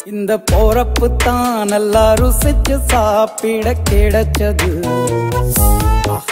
இந்த போறப்பு தான் நல்லா ருசிச்சு சாப்பிட கிடைச்சது ஆஹா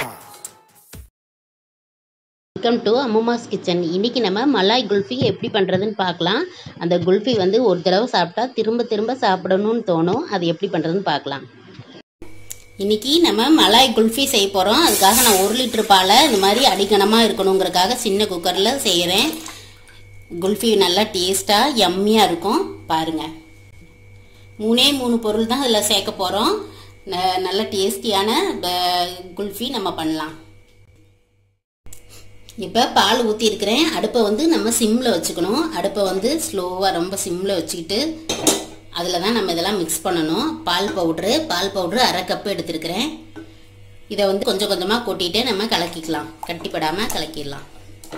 வெல்கம் டு அம்மாஸ் கிச்சன் இன்றைக்கி நம்ம மலாய் குல்ஃபி எப்படி பண்ணுறதுன்னு பார்க்கலாம் அந்த குல்ஃபி வந்து ஒரு தடவை சாப்பிட்டா திரும்ப திரும்ப சாப்பிடணும்னு தோணும் அது எப்படி பண்ணுறதுன்னு பார்க்கலாம் இன்றைக்கி நம்ம மலாய் குல்ஃபி செய்ய போகிறோம் அதுக்காக நான் ஒரு லிட்டர் பாலை இந்த மாதிரி அடிக்கணமாக இருக்கணுங்கிறதுக்காக சின்ன குக்கரில் செய்கிறேன் குல்ஃபி நல்லா டேஸ்ட்டாக யம்மியாக இருக்கும் பாருங்கள் மூணே மூணு பொருள் தான் இதில் சேர்க்க போகிறோம் நல்ல டேஸ்டியான குல்ஃபி நம்ம பண்ணலாம் இப்போ பால் ஊற்றிருக்கிறேன் அடுப்பை வந்து நம்ம சிம்மில் வச்சுக்கணும் அடுப்பை வந்து ஸ்லோவாக ரொம்ப சிம்மில் வச்சுக்கிட்டு அதில் தான் நம்ம இதெல்லாம் மிக்ஸ் பண்ணணும் பால் பவுட்ரு பால் பவுட்ரு அரை கப்பு எடுத்துருக்கிறேன் இதை வந்து கொஞ்சம் கொஞ்சமாக கொட்டிட்டு நம்ம கலக்கிக்கலாம் கட்டிப்படாமல் கலக்கிடலாம்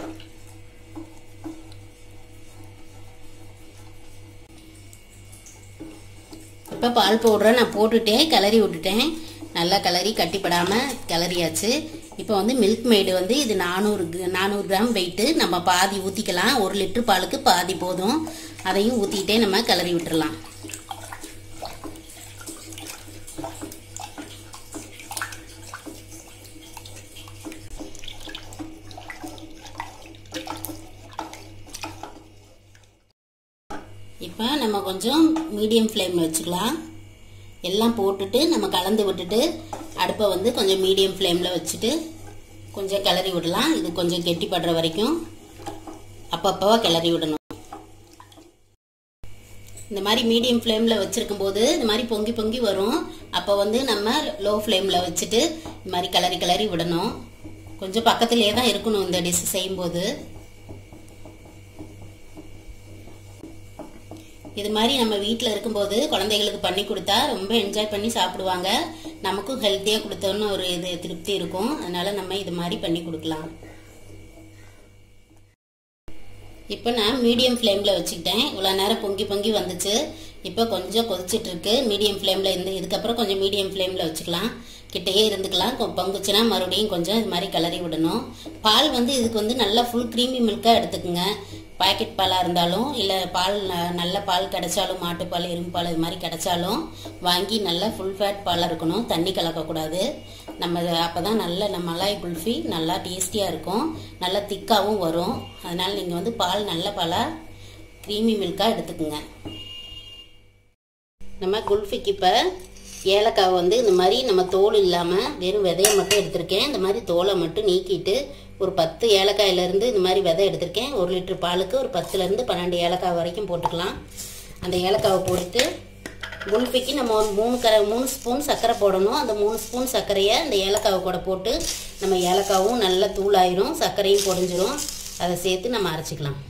இப்போ பால் பவுடரை நான் போட்டுட்டே கிளறி விட்டுட்டேன் நல்லா கிளறி கட்டிப்படாமல் கிளறியாச்சு இப்போ வந்து மில்க் மேடு வந்து இது நானூறு நானூறு கிராம் வெயிட்டு நம்ம பாதி ஊற்றிக்கலாம் ஒரு லிட்ரு பாலுக்கு பாதி போதும் அதையும் ஊற்றிட்டே நம்ம கிளறி விட்டுறலாம் இப்போ நம்ம கொஞ்சம் மீடியம் ஃப்ளேமில் வச்சுக்கலாம் எல்லாம் போட்டுட்டு நம்ம கலந்து விட்டுட்டு அடுப்பை வந்து கொஞ்சம் மீடியம் ஃப்ளேமில் வச்சுட்டு கொஞ்சம் கிளறி விடலாம் இது கொஞ்சம் கெட்டிப்படுற வரைக்கும் அப்பப்போ கிளறி விடணும் இந்த மாதிரி மீடியம் ஃப்ளேமில் வச்சுருக்கும் போது இந்த மாதிரி பொங்கி பொங்கி வரும் அப்போ வந்து நம்ம லோ ஃப்ளேமில் வச்சுட்டு இந்த மாதிரி கிளறி கிளறி விடணும் கொஞ்சம் பக்கத்துலேயே தான் இருக்கணும் இந்த டிஷ் செய்யும்போது இது மாதிரி நம்ம வீட்டில் இருக்கும்போது குழந்தைகளுக்கு பண்ணி கொடுத்தா ரொம்ப என்ஜாய் பண்ணி சாப்பிடுவாங்க நமக்கும் ஹெல்த்தியாக கொடுத்தோன்னு ஒரு இது திருப்தி இருக்கும் அதனால நம்ம இது மாதிரி பண்ணி கொடுக்கலாம் இப்போ நான் மீடியம் ஃப்ளேமில் வச்சுக்கிட்டேன் இவ்வளோ நேரம் பொங்கி பொங்கி வந்துச்சு இப்போ கொஞ்சம் கொதிச்சிட்டு இருக்கு மீடியம் ஃப்ளேமில் இருந்து இதுக்கப்புறம் கொஞ்சம் மீடியம் ஃப்ளேமில் வச்சுக்கலாம் கிட்டேயே இருந்துக்கலாம் பொங்குச்சுன்னா மறுபடியும் கொஞ்சம் இது மாதிரி கிளறி விடணும் பால் வந்து இதுக்கு வந்து நல்லா ஃபுல் க்ரீமி மில்காக எடுத்துக்குங்க பாக்கெட் பாலாக இருந்தாலும் இல்லை பால் நல்ல பால் கிடைச்சாலும் மாட்டுப்பால் எறும்பு பால் இது மாதிரி கிடைச்சாலும் வாங்கி நல்லா ஃபுல் ஃபேட் பாலாக இருக்கணும் தண்ணி கலக்கக்கூடாது நம்ம அப்போ தான் நல்ல நம்ம மலாய் குல்ஃபி நல்லா டேஸ்டியாக இருக்கும் நல்லா திக்காகவும் வரும் அதனால் நீங்கள் வந்து பால் நல்ல பாலாக க்ரீமி மில்காக எடுத்துக்குங்க நம்ம குல்ஃபிக்கு இப்போ ஏலக்காய் வந்து இந்த மாதிரி நம்ம தோல் இல்லாமல் வெறும் விதையை மட்டும் எடுத்திருக்கேன் இந்த மாதிரி தோலை மட்டும் நீக்கிட்டு ஒரு பத்து ஏலக்காயிலேருந்து இந்த மாதிரி விதை எடுத்திருக்கேன் ஒரு லிட்டர் பாலுக்கு ஒரு பத்துலேருந்து பன்னெண்டு ஏலக்காய் வரைக்கும் போட்டுக்கலாம் அந்த ஏலக்காவை போட்டு குல்ஃபிக்கு நம்ம ஒரு மூணு கர மூணு ஸ்பூன் சர்க்கரை போடணும் அந்த மூணு ஸ்பூன் சர்க்கரையை அந்த ஏலக்காவை கூட போட்டு நம்ம ஏலக்காவும் நல்லா தூளாயிரும் சர்க்கரையும் பொடிஞ்சிரும் அதை சேர்த்து நம்ம அரைச்சிக்கலாம்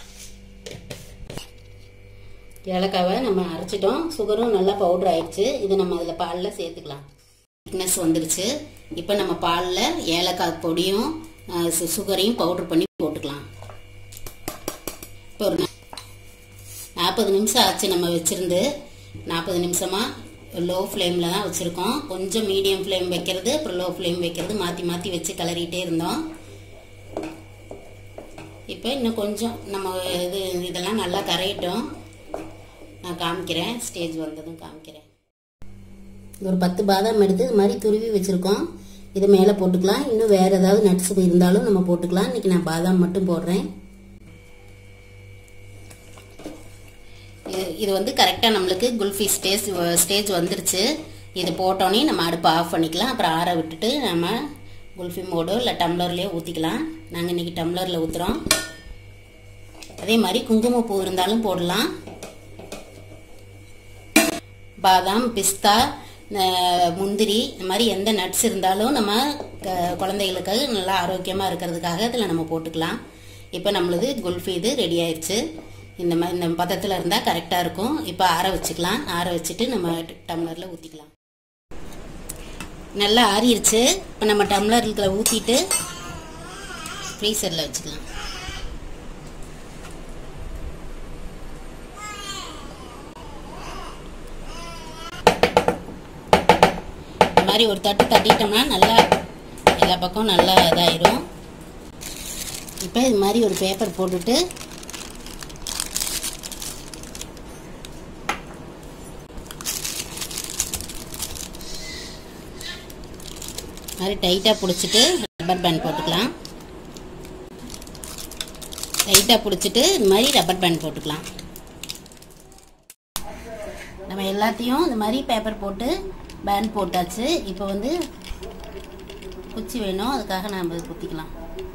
ஏலக்காவை நம்ம அரைச்சிட்டோம் சுகரும் நல்லா பவுடர் ஆயிடுச்சு இது நம்ம அதில் பாலில் சேர்த்துக்கலாம் திக்னஸ் வந்துருச்சு இப்போ நம்ம பாலில் ஏலக்காய் பொடியும் சுகரையும் பவுடர் பண்ணி போட்டுக்கலாம் இப்போ ஒரு நாற்பது நிமிஷம் ஆச்சு நம்ம வச்சுருந்து நாற்பது நிமிஷமாக லோ ஃப்ளேமில் தான் வச்சுருக்கோம் கொஞ்சம் மீடியம் ஃப்ளேம் வைக்கிறது அப்புறம் லோ ஃப்ளேம் வைக்கிறது மாற்றி மாற்றி வச்சு கிளறிட்டே இருந்தோம் இப்போ இன்னும் கொஞ்சம் நம்ம இது இதெல்லாம் நல்லா கரையிட்டோம் நான் காமிக்கிறேன் ஸ்டேஜ் வந்ததும் காமிக்கிறேன் ஒரு பத்து பாதாம் எடுத்து இது மாதிரி துருவி வச்சுருக்கோம் இதை மேலே போட்டுக்கலாம் இன்னும் வேறு ஏதாவது நட்ஸ் இருந்தாலும் நம்ம போட்டுக்கலாம் இன்றைக்கி நான் பாதாம் மட்டும் போடுறேன் இது வந்து கரெக்டாக நம்மளுக்கு குல்ஃபி ஸ்டேஜ் ஸ்டேஜ் வந்துருச்சு இது போட்டோன்னே நம்ம அடுப்பை ஆஃப் பண்ணிக்கலாம் அப்புறம் ஆற விட்டுட்டு நம்ம குல்ஃபி மோடோ இல்லை டம்ளர்லேயோ ஊற்றிக்கலாம் நாங்கள் இன்றைக்கி டம்ளரில் ஊற்றுறோம் அதே மாதிரி குங்குமப்பூ இருந்தாலும் போடலாம் பாதாம் பிஸ்தா முந்திரி இந்த மாதிரி எந்த நட்ஸ் இருந்தாலும் நம்ம குழந்தைகளுக்கு நல்லா ஆரோக்கியமாக இருக்கிறதுக்காக இதில் நம்ம போட்டுக்கலாம் இப்போ நம்மளது குல்ஃபி இது ரெடி ஆயிடுச்சு இந்த மாதிரி இந்த பதத்தில் இருந்தால் கரெக்டாக இருக்கும் இப்போ ஆற வச்சுக்கலாம் ஆற வச்சுட்டு நம்ம டம்ளரில் ஊற்றிக்கலாம் நல்லா ஆறிடுச்சு இப்போ நம்ம டம்ளரில் ஊற்றிட்டு ஃப்ரீசரில் வச்சுக்கலாம் மாதிரி ஒரு தட்டு தட்டிட்டோம்னா நல்லா எல்லா பக்கம் நல்லா இதாயிரும் இப்போ இது மாதிரி ஒரு பேப்பர் போட்டுட்டு மாதிரி டைட்டாக பிடிச்சிட்டு ரப்பர் பேண்ட் போட்டுக்கலாம் டைட்டாக பிடிச்சிட்டு இந்த மாதிரி ரப்பர் பேண்ட் போட்டுக்கலாம் நம்ம எல்லாத்தையும் இந்த மாதிரி பேப்பர் போட்டு பேண்ட் போட்டாச்சு இப்போ வந்து குச்சி வேணும் அதுக்காக நம்ம குத்திக்கலாம்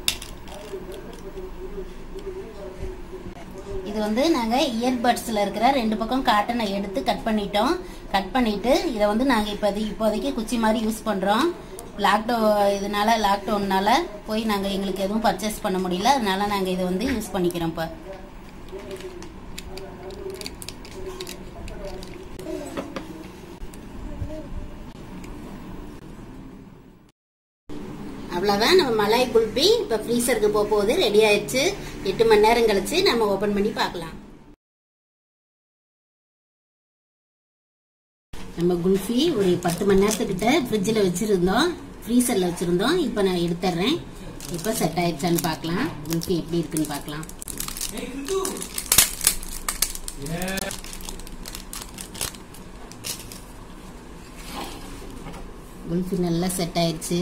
இது வந்து நாங்கள் இயர்பட்ஸில் இருக்கிற ரெண்டு பக்கம் காட்டனை எடுத்து கட் பண்ணிட்டோம் கட் பண்ணிட்டு இதை வந்து நாங்கள் இப்போ இப்போதைக்கு குச்சி மாதிரி யூஸ் பண்ணுறோம் லாக்டவுன் இதனால லாக்டவுன்னால போய் நாங்கள் எங்களுக்கு எதுவும் பர்ச்சேஸ் பண்ண முடியல அதனால நாங்கள் இதை வந்து யூஸ் பண்ணிக்கிறோம் இப்போ அவ்வளோதான் நம்ம மலாய் குல்பி இப்போ ஃப்ரீசருக்கு போக போகுது ரெடி ஆயிடுச்சு எட்டு மணி நேரம் கழிச்சு நம்ம ஓப்பன் பண்ணி பார்க்கலாம் நம்ம குல்ஃபி ஒரு பத்து மணி நேரத்துக்கிட்ட ஃப்ரிட்ஜில் வச்சுருந்தோம் ஃப்ரீசரில் வச்சுருந்தோம் இப்போ நான் எடுத்துட்றேன் இப்போ செட் ஆயிடுச்சான்னு பார்க்கலாம் குல்ஃபி எப்படி இருக்குன்னு பார்க்கலாம் குல்ஃபி நல்லா செட் ஆயிடுச்சு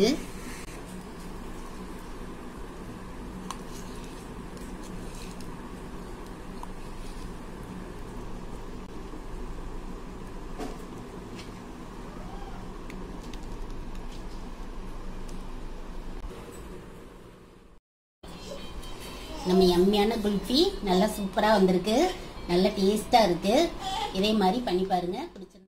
நம்ம எம்மியான குல்ஃபி நல்லா சூப்பராக வந்திருக்கு நல்ல டேஸ்ட்டாக இருக்குது இதே மாதிரி பண்ணி பாருங்கள் பிடிச்சிருக்கு